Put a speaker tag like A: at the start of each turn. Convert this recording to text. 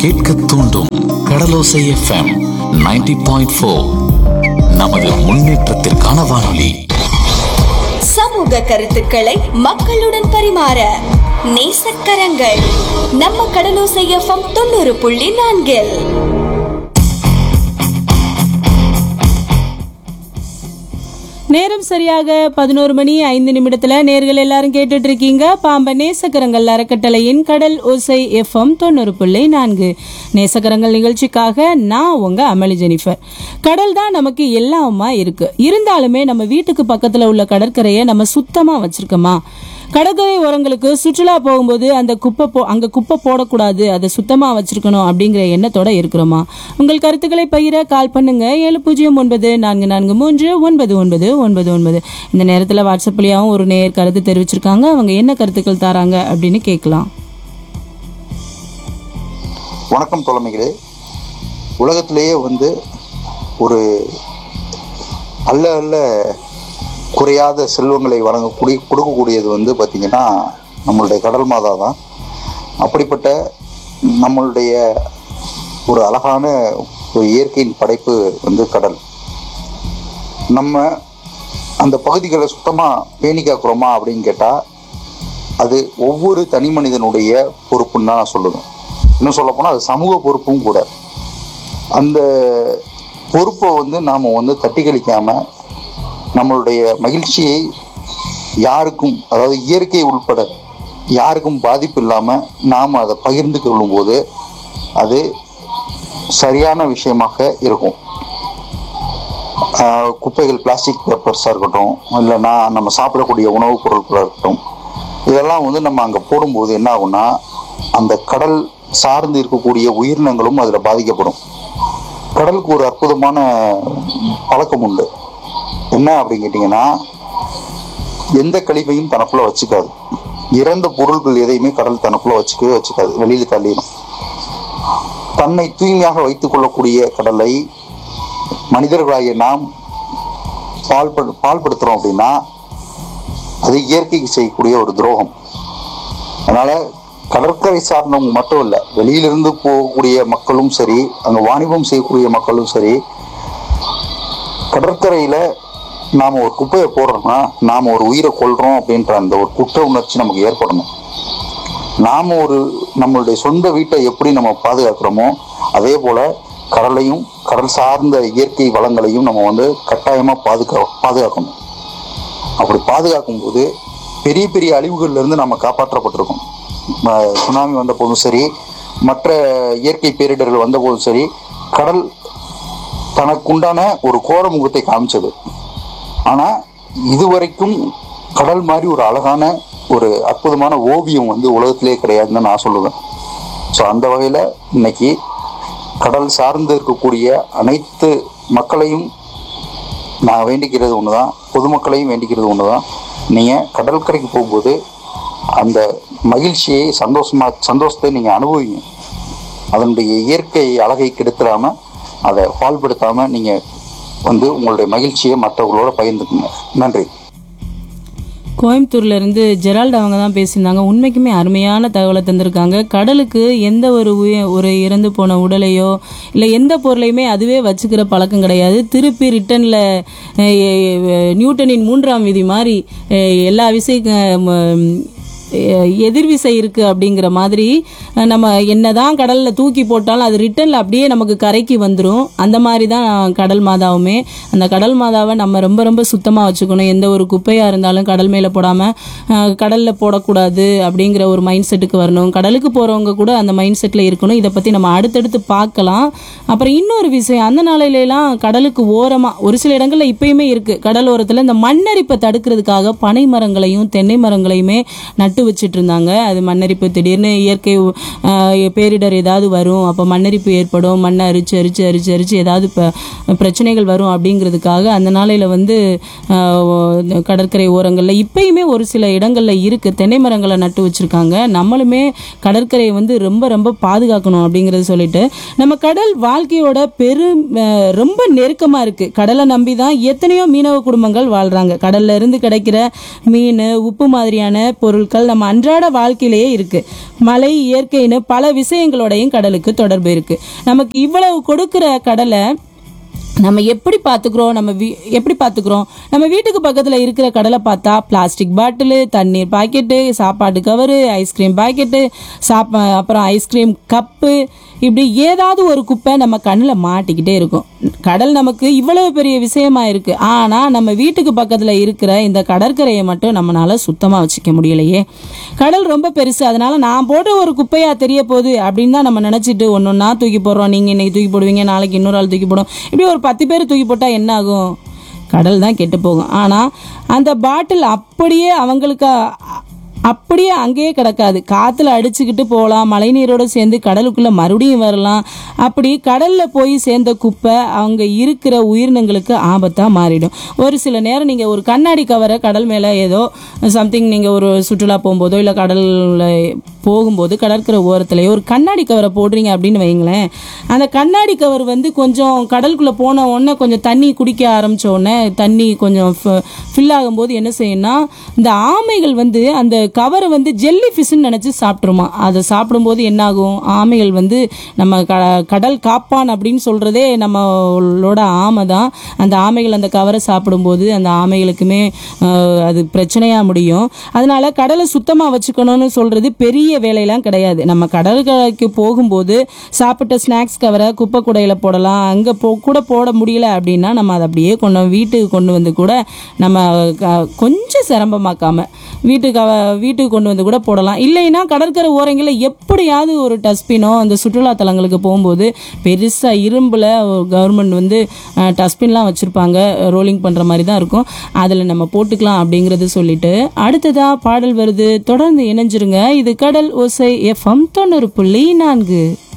A: கேட்க தூண்டும் கடலோசை FM 90.4 point four நமது முன்னேற்றத்திற்கான வானொலி
B: சமூக கருத்துக்களை மக்களுடன் பரிமாற நேசக்கரங்கள் நம்ம கடலோசை எஃப்எம் தொண்ணூறு புள்ளி நான்கில்
C: நேரம் சரியாக பதினோரு மணி ஐந்து நிமிடத்துல நேர்கள் எல்லாரும் கேட்டுட்டு இருக்கீங்க பாம்பன் நேசக்கரங்கள் அறக்கட்டளையின் கடல் ஓசை எஃப்எம் தொண்ணூறு புள்ளி நான்கு நேசக்கரங்கள் நிகழ்ச்சிக்காக நான் உங்க அமளி ஜெனிஃபர் கடல் தான் நமக்கு எல்லாமா இருக்கு இருந்தாலுமே நம்ம வீட்டுக்கு பக்கத்துல உள்ள கடற்கரையை நம்ம சுத்தமா வச்சிருக்கோமா கடற்கரை ஓரங்களுக்கு சுற்றுலா போகும்போது அந்த குப்பை போ அங்க குப்பை போடக்கூடாது அதை சுத்தமா வச்சிருக்கணும் அப்படிங்கிற எண்ணத்தோட இருக்கிறோமா உங்கள் கருத்துக்களை பகிர கால் பண்ணுங்க ஏழு பூஜ்ஜியம் ஒன்பது நான்கு நான்கு மூன்று ஒன்பது ஒன்பது ஒன்பது ஒன்பது இந்த நேரத்தில் வாட்ஸ்அப்லயாவும் ஒரு நேர் கருத்து தெரிவிச்சிருக்காங்க அவங்க என்ன கருத்துக்கள் தராங்க அப்படின்னு கேட்கலாம்
D: வணக்கம் தோழமைகளே உலகத்திலேயே வந்து ஒரு அல்ல அல்ல குறையாத செல்வங்களை வழங்கக்கூடிய கொடுக்கக்கூடியது வந்து பார்த்திங்கன்னா நம்மளுடைய கடல் மாதா தான் அப்படிப்பட்ட நம்மளுடைய ஒரு அழகான ஒரு இயற்கையின் படைப்பு வந்து கடல் நம்ம அந்த பகுதிகளை சுத்தமாக பேணி காக்கிறோமா அப்படின்னு கேட்டால் அது ஒவ்வொரு தனி மனிதனுடைய பொறுப்புன்னு தான் நான் சொல்லுவேன் இன்னும் சொல்ல போனால் அது சமூக பொறுப்பும் கூட அந்த பொறுப்பை வந்து நாம் வந்து தட்டி கழிக்காம நம்மளுடைய மகிழ்ச்சியை யாருக்கும் அதாவது இயற்கை உள்பட யாருக்கும் பாதிப்பு இல்லாமல் நாம் அதை பகிர்ந்து கொள்ளும்போது அது சரியான விஷயமாக இருக்கும் ஆஹ் குப்பைகள் பிளாஸ்டிக் பேப்பர்ஸாக இருக்கட்டும் இல்லைன்னா நம்ம சாப்பிடக்கூடிய உணவுப் பொருட்களாக இருக்கட்டும் இதெல்லாம் வந்து நம்ம அங்கே போடும்போது என்ன ஆகும்னா அந்த கடல் சார்ந்து இருக்கக்கூடிய உயிரினங்களும் அதில் பாதிக்கப்படும் கடலுக்கு ஒரு அற்புதமான பழக்கம் உண்டு என்ன அப்படின்னு கேட்டிங்கன்னா எந்த கழிவையும் தனக்குள்ள வச்சுக்காது இறந்த பொருள்கள் எதையுமே கடல் தனக்குள்ள வச்சுக்கவே வச்சுக்காது வெளியில தள்ளிடும் தன்னை தூய்மையாக வைத்துக் கொள்ளக்கூடிய கடலை மனிதர்களாகிய நாம் பால் படு- பால்படுத்துறோம் அப்படின்னா அது இயற்கைக்கு செய்யக்கூடிய ஒரு துரோகம் அதனால கடற்கரை சார்ந்தவங்க மட்டும் இல்லை வெளியிலிருந்து போகக்கூடிய மக்களும் சரி அங்க வாணிபம் செய்யக்கூடிய மக்களும் சரி கடற்கரையில நாம ஒரு குப்பையை போடுறோம்னா நாம ஒரு உயிரை கொல்றோம் அப்படின்ற அந்த ஒரு குற்ற உணர்ச்சி நமக்கு ஏற்படணும் நாம ஒரு நம்மளுடைய சொந்த வீட்டை எப்படி நம்ம பாதுகாக்கிறோமோ அதே போல கடலையும் கடல் சார்ந்த இயற்கை வளங்களையும் நம்ம வந்து கட்டாயமா பாதுகா பாதுகாக்கணும் அப்படி பாதுகாக்கும் போது பெரிய பெரிய அழிவுகள்ல இருந்து நம்ம காப்பாற்றப்பட்டிருக்கோம் ம- சுனாமி வந்த போதும் சரி மற்ற இயற்கை பேரிடர்கள் வந்த போதும் சரி கடல் தனக்குண்டான ஒரு கோர முகத்தை காமிச்சது ஆனா இதுவரைக்கும் கடல் மாதிரி ஒரு அழகான ஒரு அற்புதமான ஓவியம் வந்து உலகத்திலே கிடையாதுன்னு நான் சொல்லுவேன் ஸோ அந்த வகையில் இன்னைக்கு கடல் சார்ந்து இருக்கக்கூடிய அனைத்து மக்களையும் நான் வேண்டிக்கிறது ஒன்று தான் பொதுமக்களையும் வேண்டிக்கிறது ஒன்று தான் நீங்கள் கடற்கரைக்கு போகும்போது அந்த மகிழ்ச்சியை சந்தோஷமா சந்தோஷத்தை நீங்கள் அனுபவிங்க அதனுடைய இயற்கை அழகை கெடுத்துடாம அதை பால்படுத்தாம நீங்கள் வந்து உங்களுடைய மகிழ்ச்சியை மற்றவர்களோட பகிர்ந்துக்குங்க நன்றி
C: கோயம்புத்தூர்ல இருந்து ஜெரால்ட் அவங்க தான் பேசியிருந்தாங்க உண்மைக்குமே அருமையான தகவலை தந்திருக்காங்க கடலுக்கு எந்த ஒரு உய- ஒரு இறந்து போன உடலையோ இல்லை எந்த பொருளையுமே அதுவே வச்சுக்கிற பழக்கம் கிடையாது திருப்பி ரிட்டன்ல நியூட்டனின் மூன்றாம் விதி மாதிரி அஹ், எல்லா விஷயம் எதிர்விசை இருக்கு அப்படிங்கிற மாதிரி அஹ், நம்ம என்னதான் கடல்ல தூக்கி போட்டாலும் அது ரிட்டர்ன்ல அப்படியே நமக்கு கரைக்கு வந்துடும் அந்த மாதிரி தான் கடல் மாதாவுமே அந்த கடல் மாதாவை நம்ம ரொம்ப ரொம்ப சுத்தமா வச்சுக்கணும் எந்த ஒரு குப்பையா இருந்தாலும் கடல் மேல போடாம அஹ், கடல்ல போடக்கூடாது அப்படிங்கிற ஒரு மைண்ட் செட்டுக்கு வரணும் கடலுக்கு போறவங்க கூட அந்த மைண்ட் செட்ல இருக்கணும் இதை பத்தி நம்ம அடுத்தடுத்து பார்க்கலாம் அப்புறம் இன்னொரு விஷயம் அந்த நாளையில எல்லாம் கடலுக்கு ஓரமா ஒரு சில இடங்கள்ல இப்பயுமே இருக்கு கடல் ஓரத்துல இந்த மண்ணரிப்பை தடுக்கிறதுக்காக பனை மரங்களையும் தென்னை மரங்களையுமே நட்டு வச்சிட்டு இருந்தாங்க அது மண்ணரிப்பு திடீர்னு இயற்கை ஆஹ், பேரிடர் ஏதாவது வரும் அப்போ மண்ணரிப்பு ஏற்படும் மண்ணை அரிச்சு அரிச்சு அரிச்சு அரிச்சு ஏதாவது ப- பிரச்சனைகள் வரும் அப்படிங்கிறதுக்காக அந்த நாளையில வந்து ஆஹ், கடற்கரை ஓரங்களில் இப்பயுமே ஒரு சில இடங்கள்ல இருக்கு தென்னை மரங்களை நட்டு வச்சிருக்காங்க நம்மளுமே கடற்கரையை வந்து ரொம்ப ரொம்ப பாதுகாக்கணும் அப்படிங்கறத சொல்லிட்டு நம்ம கடல் வாழ்க்கையோட பெரும் அஹ், ரொம்ப நெருக்கமா இருக்கு கடலை நம்பி தான் எத்தனையோ மீனவ குடும்பங்கள் வாழ்றாங்க கடல்ல இருந்து கிடைக்கிற மீன் உப்பு மாதிரியான பொருட்கள் நம்ம அன்றாட வாழ்க்கையிலேயே இருக்கு மலை இயற்கைன்னு பல விஷயங்களோடையும் கடலுக்கு தொடர்பு இருக்கு நமக்கு இவ்வளவு கொடுக்கிற கடலை நம்ம எப்படி பார்த்துக்குறோம் நம்ம வீ எப்படி பார்த்துக்குறோம் நம்ம வீட்டுக்கு பக்கத்தில் இருக்கிற கடலை பார்த்தா பிளாஸ்டிக் பாட்டிலு தண்ணீர் பாக்கெட்டு சாப்பாடு கவரு ஐஸ்கிரீம் பாக்கெட்டு சாப்பா அப்புறம் ஐஸ்கிரீம் கப்பு இப்படி ஏதாவது ஒரு குப்பை நம்ம கண்ணில் மாட்டிக்கிட்டே இருக்கும் கடல் நமக்கு இவ்வளவு பெரிய விஷயமா இருக்கு ஆனால் நம்ம வீட்டுக்கு பக்கத்தில் இருக்கிற இந்த கடற்கரையை மட்டும் நம்மளால சுத்தமாக வச்சுக்க முடியலையே கடல் ரொம்ப பெருசு அதனால நான் போட்ட ஒரு குப்பையா தெரிய போகுது அப்படின்னு தான் நம்ம நினச்சிட்டு ஒன்று ஒன்றா தூக்கி போடுறோம் நீங்கள் இன்னைக்கு தூக்கி போடுவீங்க நாளைக்கு இன்னொரு ஆள் தூக்கி போடும் இப்படி ஒரு பத்து பேர் தூக்கி போட்டால் என்ன ஆகும் கடல் தான் கெட்டு போகும் ஆனால் அந்த பாட்டில் அப்படியே அவங்களுக்கு அ- அப்படியே அங்கேயே கிடக்காது காற்றுல அடிச்சுக்கிட்டு போகலாம் மழைநீரோடு சேர்ந்து கடலுக்குள்ளே மறுபடியும் வரலாம் அப்படி கடலில் போய் சேர்ந்த குப்பை அவங்க இருக்கிற உயிரினங்களுக்கு ஆபத்தாக மாறிடும் ஒரு சில நேரம் நீங்கள் ஒரு கண்ணாடி கவரை கடல் மேலே ஏதோ சம்திங் நீங்கள் ஒரு சுற்றுலா போகும்போதோ இல்லை கடலில் போகும்போது கடற்கரை ஓரத்துலேயே ஒரு கண்ணாடி கவரை போடுறீங்க அப்படின்னு வைங்களேன் அந்த கண்ணாடி கவர் வந்து கொஞ்சம் கடலுக்குள்ளே போன உடனே கொஞ்சம் தண்ணி குடிக்க ஆரம்பிச்ச உடனே தண்ணி கொஞ்சம் ஃபில் ஆகும்போது என்ன செய்யணும்னா இந்த ஆமைகள் வந்து அந்த கவரை வந்து ஜெல்லி ஃபிஷ்ன்னு நினச்சி சாப்பிட்ருமா அதை சாப்பிடும்போது என்னாகும் ஆமைகள் வந்து நம்ம க கடல் காப்பான் அப்படின்னு சொல்கிறதே நம்மளோட ஆமை தான் அந்த ஆமைகள் அந்த கவரை சாப்பிடும்போது அந்த ஆமைகளுக்குமே அஹ், அது பிரச்சனையாக முடியும் அதனால கடலை சுத்தமாக வச்சுக்கணும்னு சொல்கிறது பெரிய வேலையெல்லாம் கிடையாது நம்ம கடற்கரைக்கு போகும்போது சாப்பிட்ட ஸ்நாக்ஸ் கவரை குப்பை கூடையில் போடலாம் அங்கே போ கூட போட முடியல அப்படின்னா நம்ம அதை அப்படியே கொண்டு வந்து வீட்டுக்கு கொண்டு வந்து கூட நம்ம க- கொஞ்சம் சிரமமாக்காம வீட்டுக்கு அவ- வீட்டுக்கு கொண்டு வந்து கூட போடலாம் இல்லைன்னா கடற்கரை ஓரங்களில் எப்படியாவது ஒரு டஸ்ட்பினோ அந்த சுற்றுலா தலங்களுக்கு போகும்போது பெருசாக இரும்பில் கவர்மெண்ட் வந்து டஸ்ட்பின்லாம் வச்சுருப்பாங்க ரோலிங் பண்ணுற மாதிரி தான் இருக்கும் அதில் நம்ம போட்டுக்கலாம் அப்படிங்கிறது சொல்லிட்டு அடுத்ததாக பாடல் வருது தொடர்ந்து இணைஞ்சிருங்க இது கடல் ஓசை எஃப்எம் தொண்ணூறு புள்ளி நான்கு